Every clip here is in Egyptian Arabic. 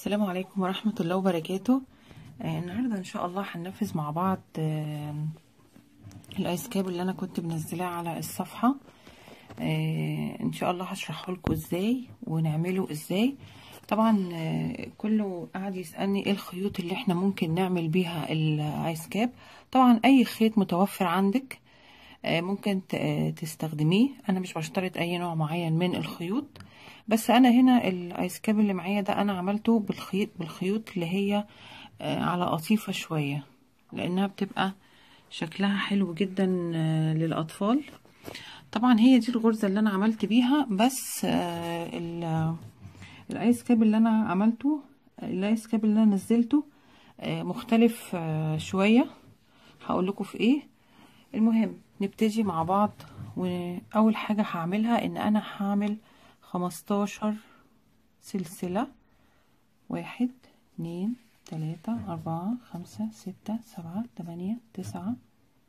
السلام عليكم ورحمة الله وبركاته آه النهاردة ان شاء الله هننفذ مع بعض آه الايس كاب اللي انا كنت منزلاه على الصفحة آه ان شاء الله هشرحه لكم ازاي ونعمله ازاي طبعا آه كله قاعد يسألني ايه الخيوط اللي احنا ممكن نعمل بيها الايس كاب طبعا اي خيط متوفر عندك آه ممكن تستخدميه انا مش بشترط اي نوع معين من الخيوط بس انا هنا الايس كاب اللي معايا ده انا عملته بالخيط بالخيوط اللي هي آه على قطيفه شويه لانها بتبقى شكلها حلو جدا آه للاطفال طبعا هي دي الغرزه اللي انا عملت بيها بس آه الايس كاب اللي انا عملته الايس كاب اللي انا نزلته مختلف شويه هقول لكم في ايه المهم نبتدي مع بعض واول حاجه هعملها ان انا هعمل خمستاشر سلسلة واحد اتنين تلاتة أربعة خمسة ستة سبعة تمانية تسعة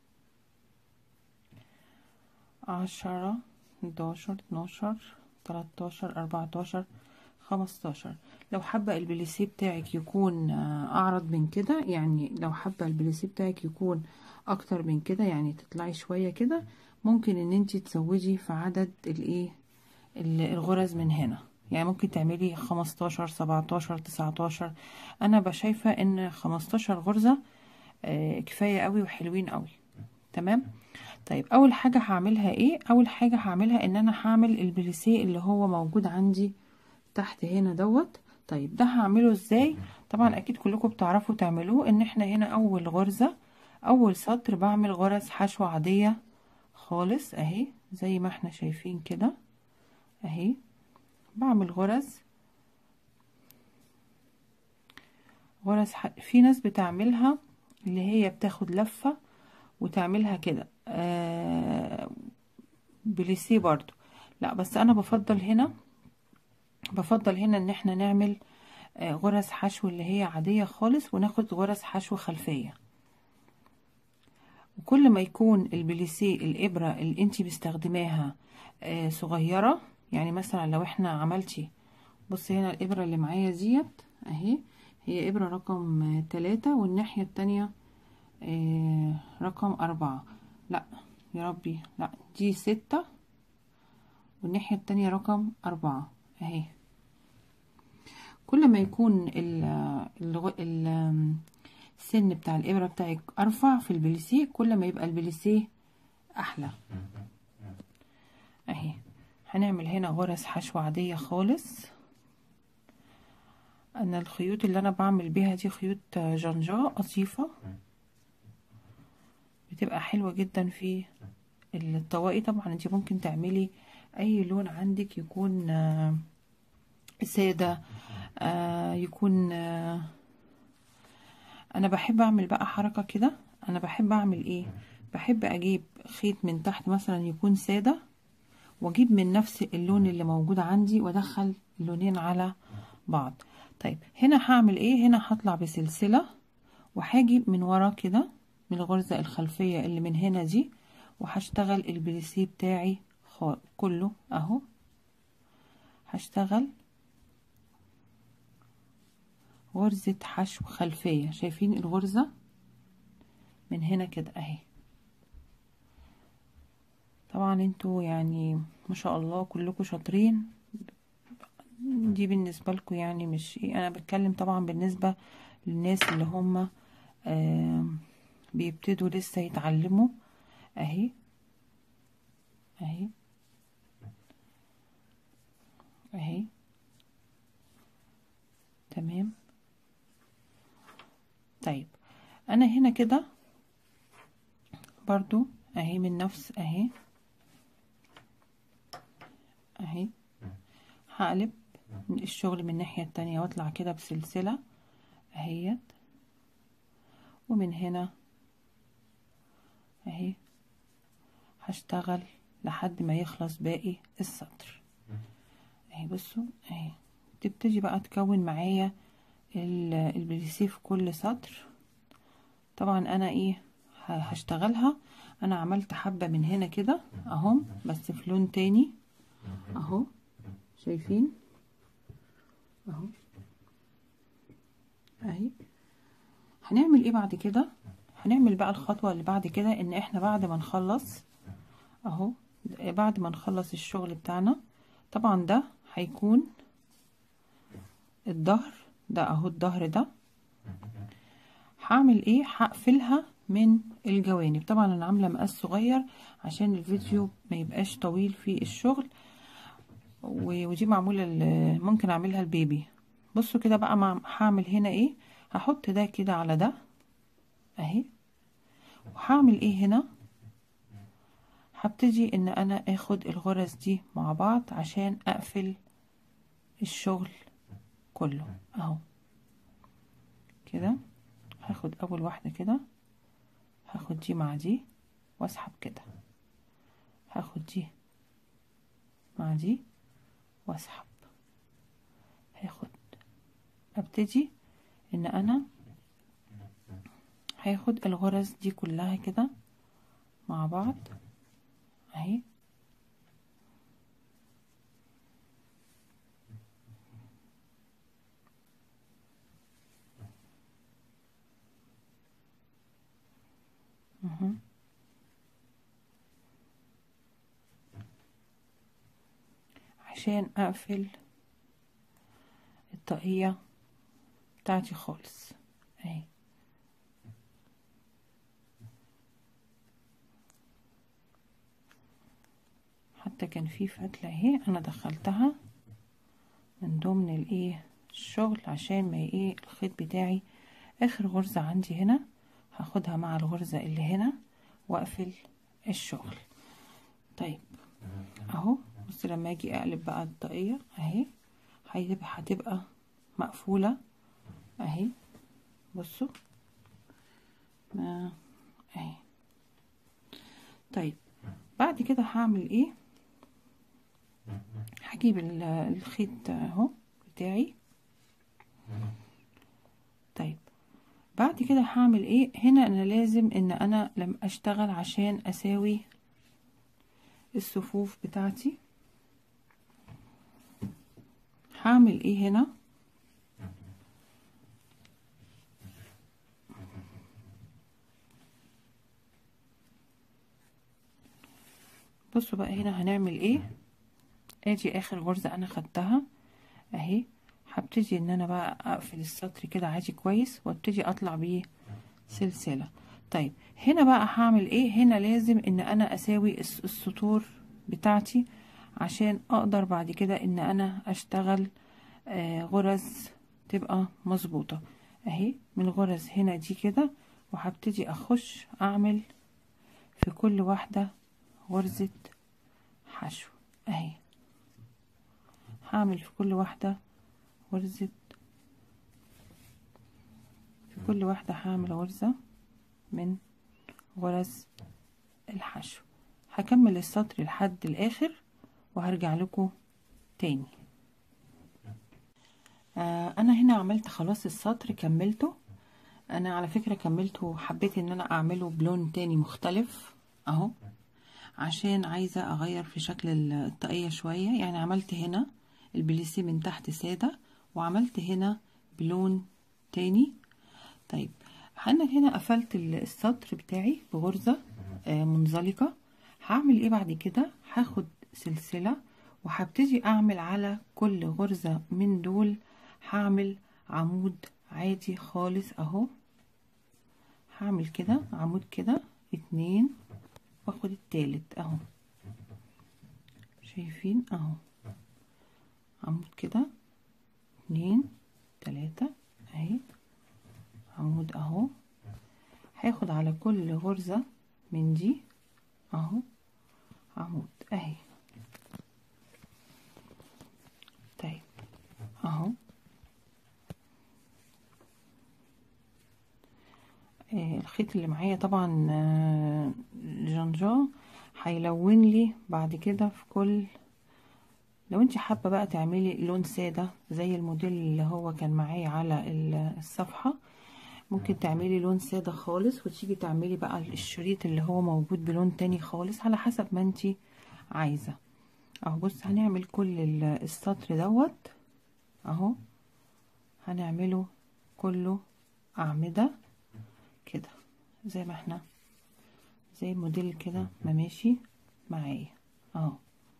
عشرة حداشر اتناشر تلاتاشر أربعتاشر خمستاشر لو حابة البليسيه بتاعك يكون أعرض من كده يعني لو حابة البليسيه بتاعك يكون أكتر من كده يعني تطلعي شوية كده ممكن ان انتي تزودي في عدد الايه الغرز من هنا يعني ممكن تعملي خمستاشر سبعتاشر تسعتاشر انا بشايفة ان خمستاشر غرزة آه كفاية قوي وحلوين قوي تمام طيب اول حاجة هعملها ايه اول حاجة هعملها ان انا هعمل البليسيه اللي هو موجود عندي تحت هنا دوت طيب ده هعمله ازاي طبعا اكيد كلكم بتعرفوا تعملوه ان احنا هنا اول غرزة اول سطر بعمل غرز حشو عادية خالص اهي زي ما احنا شايفين كده اهي بعمل غرز غرز ح... في ناس بتعملها اللي هي بتاخد لفة وتعملها كده آه بليسيه برضو لا بس انا بفضل هنا بفضل هنا ان احنا نعمل آه غرز حشو اللي هي عادية خالص وناخد غرز حشو خلفية وكل ما يكون البليسيه الابرة اللي انتي مستخدماها آه صغيرة يعني مثلا لو احنا عملتي بصي هنا الابرة اللي معايا ديت اهي هي ابرة رقم تلاتة والناحية التانية اه رقم اربعة لا يا ربي لا دي ستة والناحية التانية رقم اربعة اهي كل ما يكون ال ال ال السن بتاع الابرة بتاعك ارفع في البليسيه كل ما يبقى البليسيه احلى اهي هنعمل هنا غرز حشو عادية خالص انا الخيوط اللي انا بعمل بيها دي خيوط جنجا قصيفة بتبقى حلوة جدا في الطواقي طبعا انت ممكن تعملي اي لون عندك يكون سادة يكون انا بحب اعمل بقى حركة كده انا بحب اعمل ايه بحب اجيب خيط من تحت مثلا يكون ساده واجيب من نفس اللون اللي موجود عندي وادخل اللونين على بعض طيب هنا هعمل ايه هنا هطلع بسلسلة وهاجي من ورا كده من الغرزة الخلفية اللي من هنا دي وهشتغل البليسيه بتاعي كله اهو هشتغل غرزة حشو خلفية شايفين الغرزة من هنا كده اهي طبعا انتوا يعني ما شاء الله كلكم شاطرين دي بالنسبه لكم يعني مش ايه انا بتكلم طبعا بالنسبه للناس اللي هم آه بيبتدوا لسه يتعلموا اهي اهي اهي تمام طيب انا هنا كده برضو اهي من نفس اهي اهي هقلب الشغل من الناحية التانية واطلع كده بسلسلة اهيت ومن هنا اهي هشتغل لحد ما يخلص باقي السطر اهي بصوا اهي تبتدي بقى تكون معايا البليسيه في كل سطر طبعا انا ايه هشتغلها انا عملت حبة من هنا كده اهم بس في لون تاني اهو شايفين اهو اهي هنعمل ايه بعد كده هنعمل بقى الخطوة اللي بعد كده ان احنا بعد ما نخلص اهو بعد ما نخلص الشغل بتاعنا طبعا ده هيكون الظهر ده اهو الظهر ده هعمل ايه هقفلها من الجوانب طبعا انا عامله مقاس صغير عشان الفيديو ما يبقاش طويل في الشغل ودي معموله ممكن اعملها البيبي بصوا كده بقى مع هعمل هنا ايه هحط ده كده على ده اهي وهعمل ايه هنا هبتدي ان انا اخد الغرز دي مع بعض عشان اقفل الشغل كله اهو كده هاخد اول واحده كده هاخد دي مع دي واسحب كده هاخد دي مع دي واسحب هاخد ابتدي ان انا هاخد الغرز دي كلها كده مع بعض اهي مهم. عشان اقفل الطاقية بتاعتي خالص اهي حتى كان في فتلة اهي انا دخلتها من ضمن الايه الشغل عشان ما ايه الخيط بتاعي اخر غرزة عندي هنا هاخدها مع الغرزة اللي هنا واقفل الشغل طيب اهو بص لما اجي اقلب بقى الطاقية اهي هتبقى هتبقى مقفولة اهي بصوا اهي طيب بعد كده هعمل ايه هجيب الخيط اهو بتاعي طيب بعد كده هعمل ايه هنا انا لازم ان انا لما اشتغل عشان اساوي الصفوف بتاعتي هعمل ايه هنا بصوا بقى هنا هنعمل ايه ادي اخر غرزة انا خدتها اهي هبتدي ان انا بقى اقفل السطر كده عادي كويس وابتدي اطلع بيه سلسلة طيب هنا بقى هعمل ايه هنا لازم ان انا اساوي السطور بتاعتي عشان اقدر بعد كده ان انا اشتغل آه غرز تبقى مظبوطة اهي من غرز هنا دي كده وهبتدي اخش اعمل في كل واحدة غرزة حشو اهي هعمل في كل واحدة غرزة في كل واحدة هعمل غرزة من غرز الحشو هكمل السطر لحد الاخر وهرجع لكم تاني آه انا هنا عملت خلاص السطر كملته انا على فكرة كملته حبيت ان انا اعمله بلون تاني مختلف اهو عشان عايزة اغير في شكل الطاقية شوية يعني عملت هنا البليسي من تحت سادة وعملت هنا بلون تاني طيب انا هنا قفلت السطر بتاعي بغرزة آه منزلقة هعمل ايه بعد كده هاخد سلسلة وهبتدي اعمل على كل غرزة من دول هعمل عمود عادي خالص اهو هعمل كده عمود كده اتنين واخد التالت اهو شايفين اهو عمود كده اتنين تلاتة اهي عمود اهو هاخد على كل غرزة من دي اهو عمود اهي طيب اهو آه الخيط اللي معايا طبعا آه جانجا هيلون لي بعد كده في كل لو انت حابة بقى تعملي لون سادة زي الموديل اللي هو كان معايا على الصفحة ممكن تعملي لون سادة خالص وتيجي تعملي بقى الشريط اللي هو موجود بلون تاني خالص على حسب ما انت عايزة اهو بص هنعمل كل السطر دوت اهو هنعمله كله اعمدة كده زي ما احنا زي الموديل كده ما ماشي معايا اهو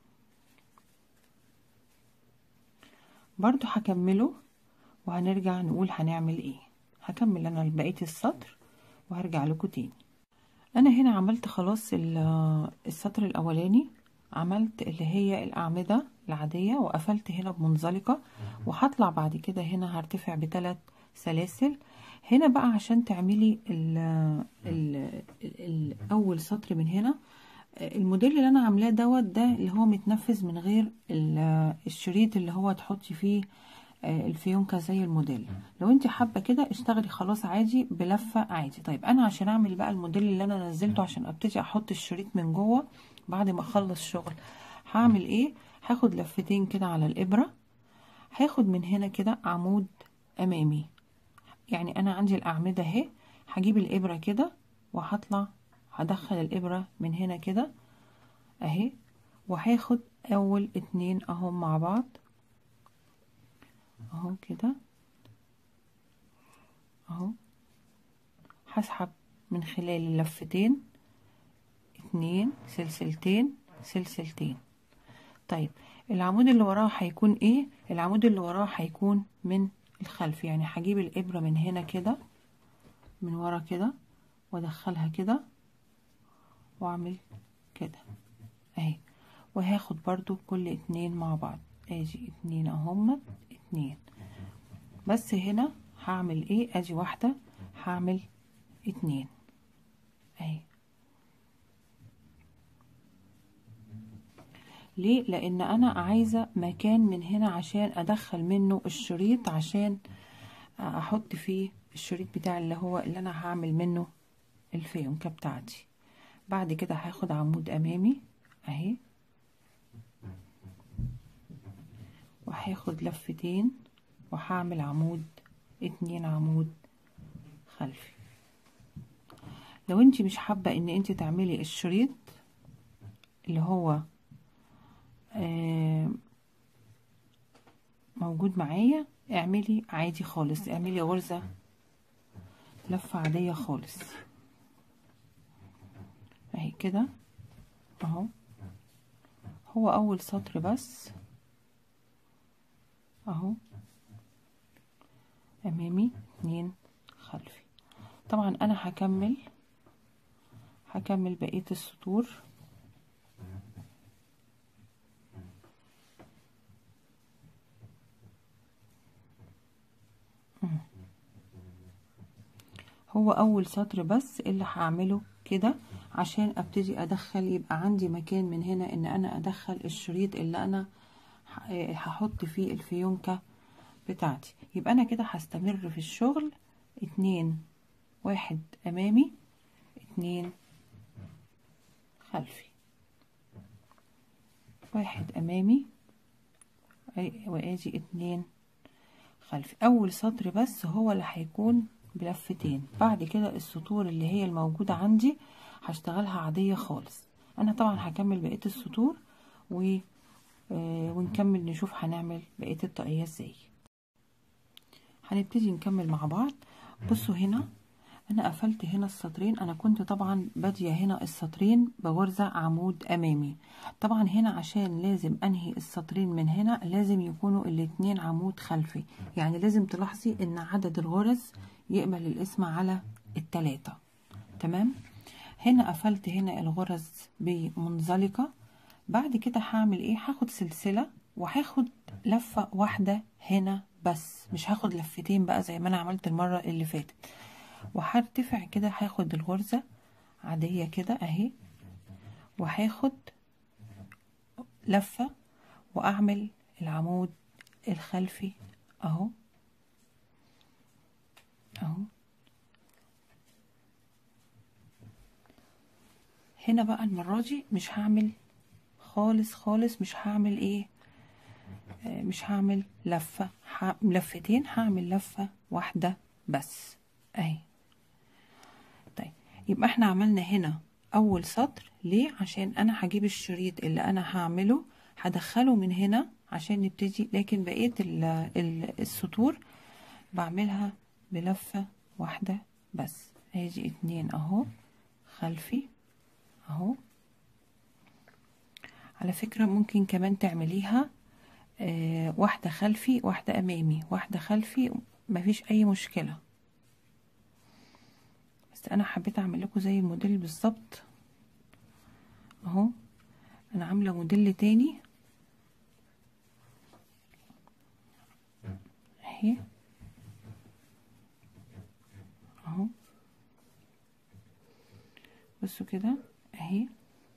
برضو هكمله وهنرجع نقول هنعمل ايه هكمل انا بقية السطر وهرجع لكم تاني انا هنا عملت خلاص السطر الاولاني عملت اللي هي الاعمدة العادية وقفلت هنا بمنزلقة وهطلع بعد كده هنا هرتفع بثلاث سلاسل هنا بقى عشان تعملي ال ال ال اول سطر من هنا الموديل اللي انا عاملاه دوت ده اللي هو متنفذ من غير الشريط اللي هو تحطي فيه الفيونكة زي الموديل لو انت حابة كده اشتغلي خلاص عادي بلفة عادي طيب انا عشان اعمل بقى الموديل اللي انا نزلته عشان ابتدي احط الشريط من جوه بعد ما اخلص شغل هعمل ايه هاخد لفتين كده على الابرة هاخد من هنا كده عمود امامي يعني انا عندي الاعمدة اهي هجيب الابرة كده وهطلع هدخل الابرة من هنا كده اهي وهاخد اول اتنين اهم مع بعض اهو كده اهو هسحب من خلال اللفتين اتنين سلسلتين سلسلتين طيب العمود اللي وراه هيكون ايه العمود اللي وراه هيكون من الخلف يعني هجيب الابرة من هنا كده من ورا كده وادخلها كده واعمل كده اهي وهاخد برضو كل اتنين مع بعض اجي اتنين اهم اتنين بس هنا هعمل ايه ادي واحدة هعمل اتنين اهي ليه لان انا عايزة مكان من هنا عشان ادخل منه الشريط عشان احط فيه الشريط بتاع اللي هو اللي انا هعمل منه الفيونكة بتاعتي بعد كده هاخد عمود امامي اهي وهاخد لفتين وهعمل عمود اتنين عمود خلفي لو انت مش حابة ان انت تعملي الشريط اللي هو آه موجود معايا اعملي عادي خالص اعملي غرزة لفة عادية خالص اهي كده اهو هو اول سطر بس اهو امامي اتنين خلفي طبعا انا هكمل هكمل بقية السطور هو اول سطر بس اللي هعمله كده عشان ابتدي ادخل يبقى عندي مكان من هنا ان انا ادخل الشريط اللي انا هحط فيه الفيونكة بتاعتي يبقى انا كده هستمر في الشغل اتنين واحد امامي اتنين خلفي واحد امامي وادي اتنين خلفي اول سطر بس هو اللي هيكون بلفتين بعد كده السطور اللي هي الموجودة عندي هشتغلها عادية خالص انا طبعا هكمل بقية السطور و آه ونكمل نشوف هنعمل بقية الطاقية ازاي هنبتدي نكمل مع بعض بصوا هنا انا قفلت هنا السطرين انا كنت طبعا بادية هنا السطرين بغرزة عمود امامي طبعا هنا عشان لازم انهي السطرين من هنا لازم يكونوا الاتنين عمود خلفي يعني لازم تلاحظي ان عدد الغرز يقبل الاسم على التلاتة تمام هنا قفلت هنا الغرز بمنزلقة بعد كده هعمل ايه هاخد سلسلة وهاخد لفة واحدة هنا بس مش هاخد لفتين بقى زي ما انا عملت المرة اللي فاتت وهرتفع كده هاخد الغرزة عادية كده اهي وهاخد لفة واعمل العمود الخلفي اهو اهو هنا بقى المرة دي مش هعمل خالص خالص مش هعمل ايه آه مش هعمل لفة ح... لفتين هعمل لفة واحدة بس اهي طيب يبقى احنا عملنا هنا اول سطر ليه عشان انا هجيب الشريط اللي انا هعمله هدخله من هنا عشان نبتدي لكن بقية ال... ال... السطور بعملها بلفة واحدة بس ادي اتنين اهو خلفي اهو على فكرة ممكن كمان تعمليها آه واحدة خلفي واحدة امامي واحدة خلفي مفيش اي مشكلة بس انا حبيت اعمل لكم زي الموديل بالظبط اهو انا عاملة موديل تاني اهي اهو بصوا كده اهي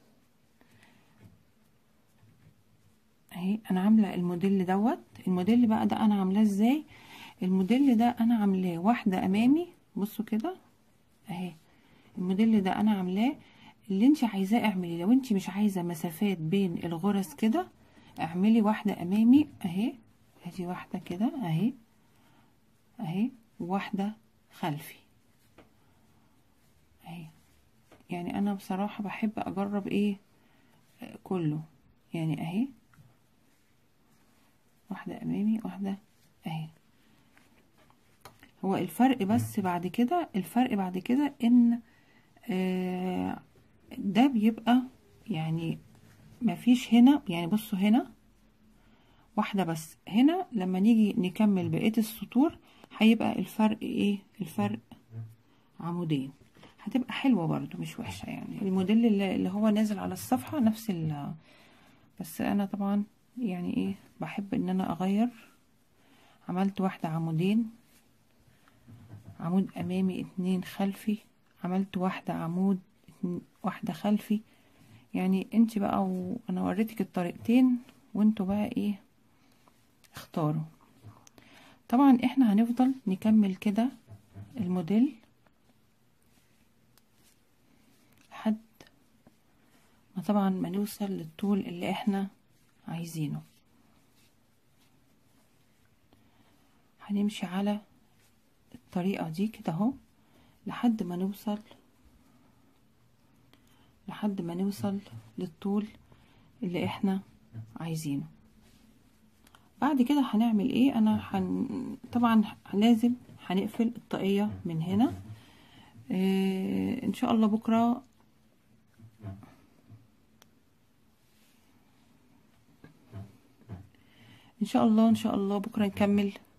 اهي انا عامله الموديل دوت الموديل بقى ده انا عاملاه ازاي الموديل ده انا عاملاه واحده امامي بصوا كده اهي الموديل ده انا عاملاه اللي انت عايزاه اعملي لو انت مش عايزه مسافات بين الغرز كده اعملي واحده امامي اهي ادي واحده كده اهي اهي واحده خلفي اهي يعني انا بصراحه بحب اجرب ايه آه، كله يعني اهي واحده امامي واحده اهي هو الفرق بس بعد كده الفرق بعد كده ان آه ده بيبقى يعني مفيش هنا يعني بصوا هنا واحدة بس هنا لما نيجي نكمل بقية السطور هيبقى الفرق ايه الفرق عمودين هتبقى حلوة برضو مش وحشة يعني الموديل اللي اللي هو نازل على الصفحة نفس ال بس انا طبعا يعني ايه بحب ان انا اغير عملت واحدة عمودين عمود امامي اتنين خلفي عملت واحدة عمود اتنين- واحدة خلفي يعني انت بقى وانا وريتك الطريقتين وانتوا بقى ايه اختاروا طبعا احنا هنفضل نكمل كده الموديل لحد ما طبعا ما نوصل للطول اللي احنا عايزينه هنمشي على الطريقة دي كده اهو لحد ما نوصل لحد ما نوصل للطول اللي احنا عايزينه بعد كده هنعمل ايه انا حن... طبعا لازم هنقفل الطاقية من هنا إيه ان شاء الله بكرة ان شاء الله ان شاء الله بكرة نكمل